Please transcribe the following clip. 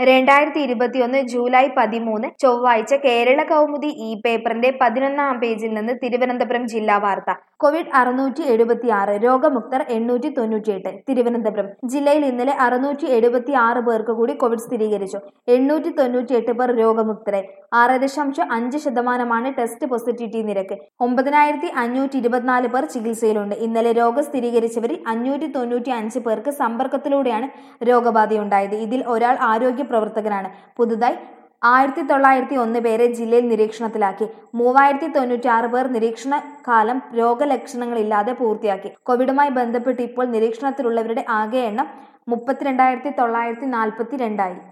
രണ്ടായിരത്തി ഇരുപത്തിയൊന്ന് ജൂലൈ പതിമൂന്ന് ചൊവ്വാഴ്ച കേരള കൗമുദി ഇ പേപ്പറിന്റെ പതിനൊന്നാം പേജിൽ നിന്ന് തിരുവനന്തപുരം ജില്ലാ വാർത്ത കോവിഡ് അറുന്നൂറ്റി എഴുപത്തി ആറ് രോഗമുക്തർ എണ്ണൂറ്റി തൊണ്ണൂറ്റിയെട്ട് തിരുവനന്തപുരം ജില്ലയിൽ ഇന്നലെ അറുന്നൂറ്റി എഴുപത്തി ആറ് പേർക്ക് കൂടി കോവിഡ് സ്ഥിരീകരിച്ചു എണ്ണൂറ്റി തൊണ്ണൂറ്റിയെട്ട് പേർ രോഗമുക്തരായി ആറ് ദശാംശം അഞ്ച് ശതമാനമാണ് ടെസ്റ്റ് പോസിറ്റിവിറ്റി നിരക്ക് ഒമ്പതിനായിരത്തി അഞ്ഞൂറ്റി ഇരുപത്തിനാല് പേർ ചികിത്സയിലുണ്ട് ഇന്നലെ രോഗം സ്ഥിരീകരിച്ചവരിൽ അഞ്ഞൂറ്റി തൊണ്ണൂറ്റി അഞ്ച് പേർക്ക് സമ്പർക്കത്തിലൂടെയാണ് രോഗബാധയുണ്ടായത് ഇതിൽ ഒരാൾ ആരോഗ്യ പ്രവർത്തകനാണ് പുതുതായി ആയിരത്തി തൊള്ളായിരത്തി ഒന്ന് പേരെ ജില്ലയിൽ നിരീക്ഷണത്തിലാക്കി മൂവായിരത്തി തൊണ്ണൂറ്റി ആറ് പേർ നിരീക്ഷണ കാലം രോഗലക്ഷണങ്ങളില്ലാതെ പൂർത്തിയാക്കി കോവിഡുമായി ബന്ധപ്പെട്ട് ഇപ്പോൾ നിരീക്ഷണത്തിലുള്ളവരുടെ ആകെ എണ്ണം മുപ്പത്തിരണ്ടായിരത്തി തൊള്ളായിരത്തി നാൽപ്പത്തി രണ്ടായി